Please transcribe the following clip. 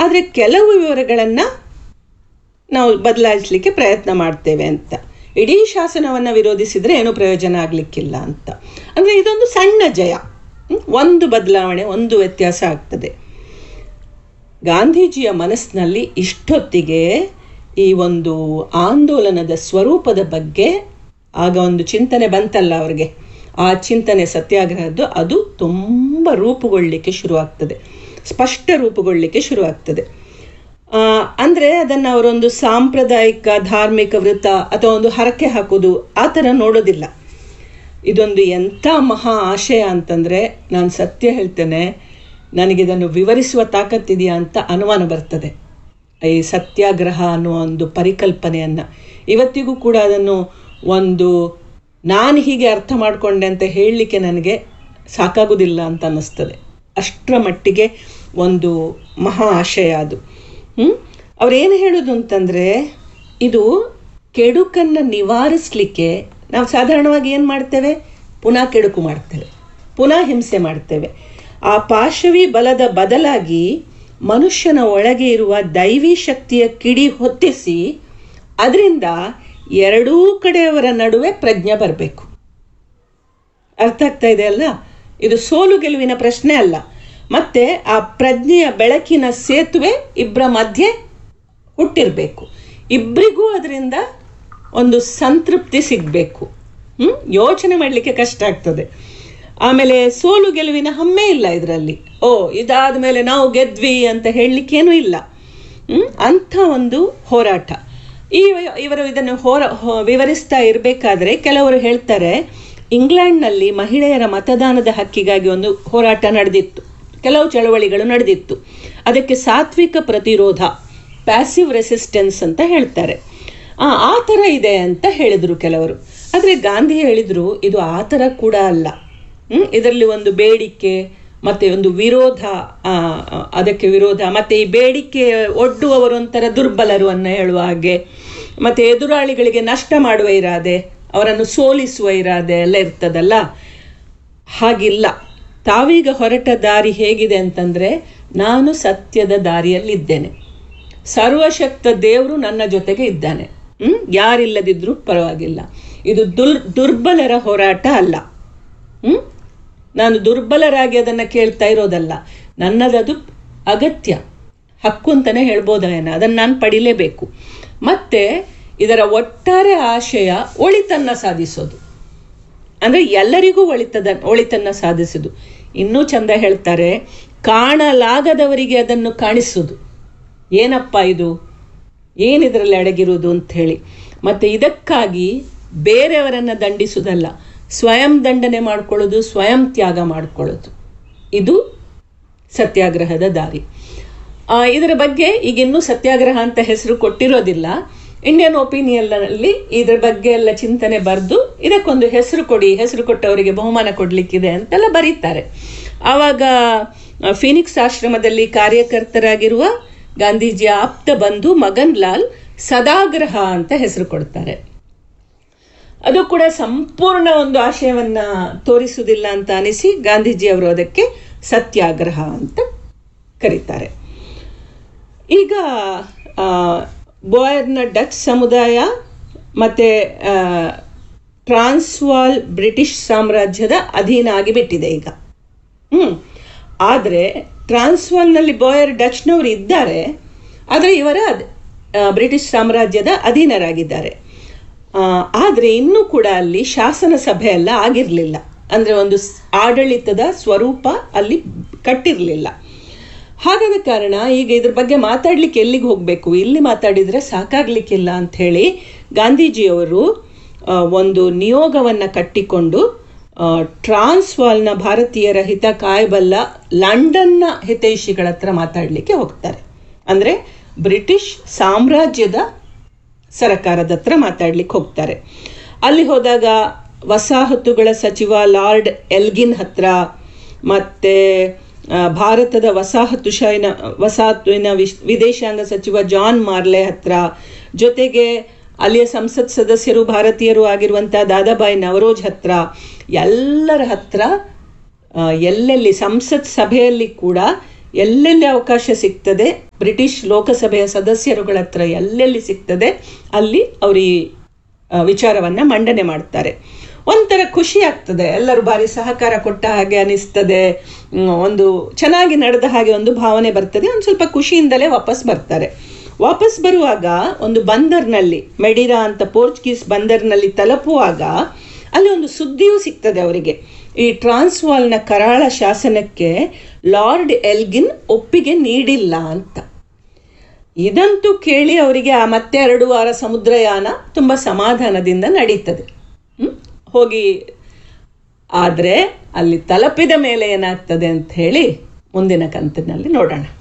ಆದರೆ ಕೆಲವು ವಿವರಗಳನ್ನು ನಾವು ಬದಲಾಯಿಸಲಿಕ್ಕೆ ಪ್ರಯತ್ನ ಮಾಡ್ತೇವೆ ಅಂತ ಇಡೀ ಶಾಸನವನ್ನು ವಿರೋಧಿಸಿದರೆ ಏನೂ ಪ್ರಯೋಜನ ಆಗಲಿಕ್ಕಿಲ್ಲ ಅಂತ ಅಂದರೆ ಇದೊಂದು ಸಣ್ಣ ಜಯ ಹ್ಮ್? ಒಂದು ಬದಲಾವಣೆ ಒಂದು ವ್ಯತ್ಯಾಸ ಆಗ್ತದೆ ಗಾಂಧೀಜಿಯ ಮನಸ್ಸಿನಲ್ಲಿ ಇಷ್ಟೊತ್ತಿಗೆ ಈ ಒಂದು ಆಂದೋಲನದ ಸ್ವರೂಪದ ಬಗ್ಗೆ ಆಗ ಒಂದು ಚಿಂತನೆ ಬಂತಲ್ಲ ಅವ್ರಿಗೆ ಆ ಚಿಂತನೆ ಸತ್ಯಾಗ್ರಹದ್ದು ಅದು ತುಂಬ ರೂಪುಗೊಳ್ಳಲಿಕ್ಕೆ ಶುರುವಾಗ್ತದೆ ಸ್ಪಷ್ಟ ರೂಪುಗೊಳ್ಳಲಿಕ್ಕೆ ಶುರುವಾಗ್ತದೆ ಆ, ಅಂದ್ರೆ ಅದನ್ನು ಅವರೊಂದು ಸಾಂಪ್ರದಾಯಿಕ ಧಾರ್ಮಿಕ ವೃತ್ತ ಅಥವಾ ಒಂದು ಹರಕೆ ಹಾಕೋದು ಆ ಥರ ನೋಡೋದಿಲ್ಲ ಇದೊಂದು ಎಂಥ ಮಹಾ ಆಶಯ ಅಂತಂದರೆ ನಾನು ಸತ್ಯ ಹೇಳ್ತೇನೆ ನನಗಿದನ್ನು ವಿವರಿಸುವ ತಾಕತ್ತಿದೆಯಾ ಅಂತ ಅನುಮಾನ ಬರ್ತದೆ ಈ ಸತ್ಯಾಗ್ರಹ ಅನ್ನುವ ಒಂದು ಪರಿಕಲ್ಪನೆಯನ್ನು ಇವತ್ತಿಗೂ ಕೂಡ ಅದನ್ನು ಒಂದು ನಾನು ಹೀಗೆ ಅರ್ಥ ಮಾಡಿಕೊಂಡೆ ಅಂತ ಹೇಳಲಿಕ್ಕೆ ನನಗೆ ಸಾಕಾಗೋದಿಲ್ಲ ಅಂತ ಅನ್ನಿಸ್ತದೆ ಅಷ್ಟರ ಮಟ್ಟಿಗೆ ಒಂದು ಮಹಾ ಆಶಯ ಅದು ಹ್ಞೂ ಅವ್ರೇನು ಹೇಳೋದು ಅಂತಂದರೆ ಇದು ಕೆಡುಕನ್ನು ನಿವಾರಿಸಲಿಕ್ಕೆ ನಾವು ಸಾಧಾರಣವಾಗಿ ಏನು ಮಾಡ್ತೇವೆ ಪುನಃ ಕೆಡುಕು ಮಾಡ್ತೇವೆ ಪುನಃ ಹಿಂಸೆ ಮಾಡ್ತೇವೆ ಆ ಪಾಶವಿ ಬಲದ ಬದಲಾಗಿ ಮನುಷ್ಯನ ಒಳಗೆ ಇರುವ ದೈವಿ ಶಕ್ತಿಯ ಕಿಡಿ ಹೊತ್ತಿಸಿ ಅದರಿಂದ ಎರಡೂ ಕಡೆಯವರ ನಡುವೆ ಪ್ರಜ್ಞೆ ಬರಬೇಕು ಅರ್ಥ ಆಗ್ತಾ ಇದೆ ಅಲ್ಲ ಇದು ಸೋಲು ಗೆಲುವಿನ ಪ್ರಶ್ನೆ ಅಲ್ಲ ಮತ್ತೆ ಆ ಪ್ರಜ್ಞೆಯ ಬೆಳಕಿನ ಸೇತುವೆ ಇಬ್ಬರ ಮಧ್ಯೆ ಹುಟ್ಟಿರಬೇಕು ಇಬ್ಬರಿಗೂ ಅದರಿಂದ ಒಂದು ಸಂತೃಪ್ತಿ ಸಿಗಬೇಕು ಹ್ಞೂ ಯೋಚನೆ ಮಾಡಲಿಕ್ಕೆ ಕಷ್ಟ ಆಗ್ತದೆ ಆಮೇಲೆ ಸೋಲು ಗೆಲುವಿನ ಹಮ್ಮೆ ಇಲ್ಲ ಇದರಲ್ಲಿ ಓ ಇದಾದ ಮೇಲೆ ನಾವು ಗೆದ್ವಿ ಅಂತ ಹೇಳಲಿಕ್ಕೇನೂ ಇಲ್ಲ ಹ್ಮ್? ಅಂಥ ಒಂದು ಹೋರಾಟ ಈ ಇವರು ಇದನ್ನು ಹೋರ ಹೋ- ವಿವರಿಸ್ತಾ ಇರಬೇಕಾದ್ರೆ ಕೆಲವರು ಹೇಳ್ತಾರೆ ಇಂಗ್ಲೆಂಡ್ನಲ್ಲಿ ಮಹಿಳೆಯರ ಮತದಾನದ ಹಕ್ಕಿಗಾಗಿ ಒಂದು ಹೋರಾಟ ನಡೆದಿತ್ತು ಕೆಲವು ಚಳವಳಿಗಳು ನಡೆದಿತ್ತು ಅದಕ್ಕೆ ಸಾತ್ವಿಕ ಪ್ರತಿರೋಧ ಪ್ಯಾಸಿವ್ ರೆಸಿಸ್ಟೆನ್ಸ್ ಅಂತ ಹೇಳ್ತಾರೆ ಆ ಆ ಥರ ಇದೆ ಅಂತ ಹೇಳಿದರು ಕೆಲವರು ಆದರೆ ಗಾಂಧಿ ಹೇಳಿದರು ಇದು ಆ ಥರ ಕೂಡ ಅಲ್ಲ ಹ್ಮ್? ಇದರಲ್ಲಿ ಒಂದು ಬೇಡಿಕೆ ಮತ್ತೆ ಒಂದು ವಿರೋಧ ಆ, ಆ, ಅದಕ್ಕೆ ವಿರೋಧ ಮತ್ತೆ ಈ ಬೇಡಿಕೆ ಒಡ್ಡುವವರು ಒಂಥರ ದುರ್ಬಲರು ಅನ್ನ ಹೇಳುವ ಹಾಗೆ ಮತ್ತೆ ಎದುರಾಳಿಗಳಿಗೆ ನಷ್ಟ ಮಾಡುವ ಇರಾದೆ ಅವರನ್ನು ಸೋಲಿಸುವ ಇರಾದೆ ಎಲ್ಲ ಇರ್ತದಲ್ಲ ಹಾಗಿಲ್ಲ ತಾವೀಗ ಹೊರಟ ದಾರಿ ಹೇಗಿದೆ ಅಂತಂದ್ರೆ ನಾನು ಸತ್ಯದ ದಾರಿಯಲ್ಲಿದ್ದೇನೆ ಸರ್ವಶಕ್ತ ದೇವರು ನನ್ನ ಜೊತೆಗೆ ಇದ್ದಾನೆ ಹ್ಮ್ ಯಾರಿಲ್ಲದಿದ್ರೂ ಪರವಾಗಿಲ್ಲ ಇದು ದುರ್ ದುರ್ಬಲರ ಹೋರಾಟ ಅಲ್ಲ ಹ್ಮ್ ನಾನು ದುರ್ಬಲರಾಗಿ ಅದನ್ನು ಕೇಳ್ತಾ ಇರೋದಲ್ಲ ನನ್ನದದು ಅಗತ್ಯ ಹಕ್ಕು ಅಂತಲೇ ಹೇಳ್ಬೋದೇನ ಅದನ್ನು ನಾನು ಪಡಿಲೇಬೇಕು ಮತ್ತೆ ಇದರ ಒಟ್ಟಾರೆ ಆಶಯ ಒಳಿತನ್ನ ಸಾಧಿಸೋದು ಅಂದರೆ ಎಲ್ಲರಿಗೂ ಒಳಿತದ ಒಳಿತನ್ನ ಸಾಧಿಸುದು ಇನ್ನೂ ಚಂದ ಹೇಳ್ತಾರೆ ಕಾಣಲಾಗದವರಿಗೆ ಅದನ್ನು ಕಾಣಿಸುವುದು ಏನಪ್ಪ ಇದು ಏನಿದರಲ್ಲಿ ಅಡಗಿರುವುದು ಅಂತ ಹೇಳಿ ಮತ್ತೆ ಇದಕ್ಕಾಗಿ ಬೇರೆಯವರನ್ನು ದಂಡಿಸುವುದಲ್ಲ ಸ್ವಯಂ ದಂಡನೆ ಮಾಡ್ಕೊಳ್ಳೋದು ಸ್ವಯಂ ತ್ಯಾಗ ಮಾಡ್ಕೊಳ್ಳೋದು ಇದು ಸತ್ಯಾಗ್ರಹದ ದಾರಿ ಆ, ಇದರ ಬಗ್ಗೆ ಈಗ ಇನ್ನೂ ಸತ್ಯಾಗ್ರಹ ಅಂತ ಹೆಸರು ಕೊಟ್ಟಿರೋದಿಲ್ಲ ಇಂಡಿಯನ್ ಒಪಿನಿಯನ್ನಲ್ಲಿ ಇದರ ಬಗ್ಗೆ ಎಲ್ಲ ಚಿಂತನೆ ಬರೆದು ಇದಕ್ಕೊಂದು ಹೆಸರು ಕೊಡಿ ಹೆಸರು ಕೊಟ್ಟವರಿಗೆ ಬಹುಮಾನ ಕೊಡಲಿಕ್ಕಿದೆ ಅಂತೆಲ್ಲ ಬರೀತಾರೆ ಆವಾಗ ಆ, ಫಿನಿಕ್ಸ್ ಆಶ್ರಮದಲ್ಲಿ ಕಾರ್ಯಕರ್ತರಾಗಿರುವ ಗಾಂಧೀಜಿಯ ಆಪ್ತ ಬಂಧು ಮಗನ್ ಲಾಲ್ ಸದಾಗ್ರಹ ಅಂತ ಹೆಸರು ಕೊಡ್ತಾರೆ ಅದು ಕೂಡ ಸಂಪೂರ್ಣ ಒಂದು ಆಶಯವನ್ನ ತೋರಿಸುವುದಿಲ್ಲ ಅಂತ ಅನಿಸಿ ಗಾಂಧೀಜಿ ಅವರು ಅದಕ್ಕೆ ಸತ್ಯಾಗ್ರಹ ಅಂತ ಕರೀತಾರೆ ಈಗ ಆ, ಬೋಯರ್ನ ಡಚ್ ಸಮುದಾಯ ಮತ್ತು ಟ್ರಾನ್ಸ್ವಾಲ್ ಬ್ರಿಟಿಷ್ ಸಾಮ್ರಾಜ್ಯದ ಅಧೀನ ಆಗಿಬಿಟ್ಟಿದೆ ಈಗ ಹ್ಞೂ ಆದರೆ ಟ್ರಾನ್ಸ್ವಾಲ್ನಲ್ಲಿ ಬೋಯರ್ ಡಚ್ನವರು ಇದ್ದಾರೆ ಆದರೆ ಇವರ ಅದ್- ಆ, ಬ್ರಿಟಿಷ್ ಸಾಮ್ರಾಜ್ಯದ ಅಧೀನರಾಗಿದ್ದಾರೆ ಆದರೆ ಇನ್ನೂ ಕೂಡ ಅಲ್ಲಿ ಶಾಸನ ಸಭೆ ಎಲ್ಲ ಆಗಿರಲಿಲ್ಲ ಅಂದರೆ ಒಂದು ಸ್- ಆಡಳಿತದ ಸ್ವರೂಪ ಅಲ್ಲಿ ಕಟ್ಟಿರಲಿಲ್ಲ ಹಾಗಾದ ಕಾರಣ ಈಗ ಇದ್ರ ಬಗ್ಗೆ ಮಾತಾಡ್ಲಿಕ್ಕೆ ಎಲ್ಲಿಗೆ ಹೋಗಬೇಕು ಇಲ್ಲಿ ಮಾತಾಡಿದರೆ ಸಾಕಾಗ್ಲಿಕ್ಕಿಲ್ಲ ಅಂಥೇಳಿ ಗಾಂಧೀಜಿಯವರು ಆ, ಒಂದು ನಿಯೋಗವನ್ನು ಕಟ್ಟಿಕೊಂಡು ಆ, ಟ್ರಾನ್ಸ್ವಾಲ್ನ ಭಾರತೀಯರ ಹಿತ ಕಾಯಬಲ್ಲ ಲಂಡನ್ನ ಹಿತೈಷಿಗಳ ಹತ್ರ ಮಾತಾಡಲಿಕ್ಕೆ ಹೋಗ್ತಾರೆ ಅಂದರೆ ಬ್ರಿಟಿಷ್ ಸಾಮ್ರಾಜ್ಯದ ಸರಕಾರದ ಹತ್ರ ಮಾತಾಡ್ಲಿಕ್ಕೆ ಹೋಗ್ತಾರೆ ಅಲ್ಲಿ ಹೋದಾಗ ವಸಾಹತುಗಳ ಸಚಿವ ಲಾರ್ಡ್ ಎಲ್ಗಿನ್ ಹತ್ರ ಮತ್ತೆ ಆ, ಭಾರತದ ವಸಾಹತುಶಾಹಿನ ವಸಾಹತುವಿನ ವಿಶ್ ವಿದೇಶಾಂಗ ಸಚಿವ ಜಾನ್ ಮಾರ್ಲೆ ಹತ್ರ ಜೊತೆಗೆ ಅಲ್ಲಿಯ ಸಂಸತ್ ಸದಸ್ಯರು ಭಾರತೀಯರು ಆಗಿರುವಂಥ ದಾದಾಬಾಯಿ ನವರೋಜ್ ಹತ್ರ ಎಲ್ಲರ ಹತ್ರ ಆ, ಎಲ್ಲೆಲ್ಲಿ ಸಂಸತ್ ಸಭೆಯಲ್ಲಿ ಕೂಡ ಎಲ್ಲೆಲ್ಲಿ ಅವಕಾಶ ಸಿಗ್ತದೆ ಬ್ರಿಟಿಷ್ ಲೋಕಸಭೆಯ ಸದಸ್ಯರುಗಳ ಹತ್ರ ಎಲ್ಲೆಲ್ಲಿ ಸಿಗ್ತದೆ ಅಲ್ಲಿ ಅವರು ಈ ಆ, ವಿಚಾರವನ್ನ ಮಂಡನೆ ಮಾಡ್ತಾರೆ ಒಂಥರ ಖುಷಿ ಆಗ್ತದೆ ಎಲ್ಲರೂ ಬಾರಿ ಸಹಕಾರ ಕೊಟ್ಟ ಹಾಗೆ ಅನಿಸ್ತದೆ ಹ್ಮ್, ಒಂದು ಚೆನ್ನಾಗಿ ನಡೆದ ಹಾಗೆ ಒಂದು ಭಾವನೆ ಬರ್ತದೆ ಒಂದು ಸ್ವಲ್ಪ ಖುಷಿಯಿಂದಲೇ ವಾಪಸ್ ಬರ್ತಾರೆ ವಾಪಸ್ ಬರುವಾಗ ಒಂದು ಬಂದರ್ನಲ್ಲಿ ಮೆಡಿರಾ ಅಂತ ಪೋರ್ಚುಗೀಸ್ ಬಂದರ್ನಲ್ಲಿ ತಲುಪುವಾಗ ಅಲ್ಲಿ ಒಂದು ಸುದ್ದಿಯೂ ಸಿಗ್ತದೆ ಅವರಿಗೆ ಈ ಟ್ರಾನ್ಸ್ವಾಲ್ನ ಕರಾಳ ಶಾಸನಕ್ಕೆ ಲಾರ್ಡ್ ಎಲ್ಗಿನ್ ಒಪ್ಪಿಗೆ ನೀಡಿಲ್ಲ ಅಂತ ಇದಂತೂ ಕೇಳಿ ಅವರಿಗೆ ಆ ಮತ್ತೆ ಎರಡು ವಾರ ಸಮುದ್ರಯಾನ ತುಂಬ ಸಮಾಧಾನದಿಂದ ನಡೀತದೆ ಹ್ಮ್? ಹೋಗಿ ಆದರೆ ಅಲ್ಲಿ ತಲುಪಿದ ಮೇಲೆ ಏನಾಗ್ತದೆ ಅಂತ ಹೇಳಿ ಮುಂದಿನ ಕಂತಿನಲ್ಲಿ ನೋಡೋಣ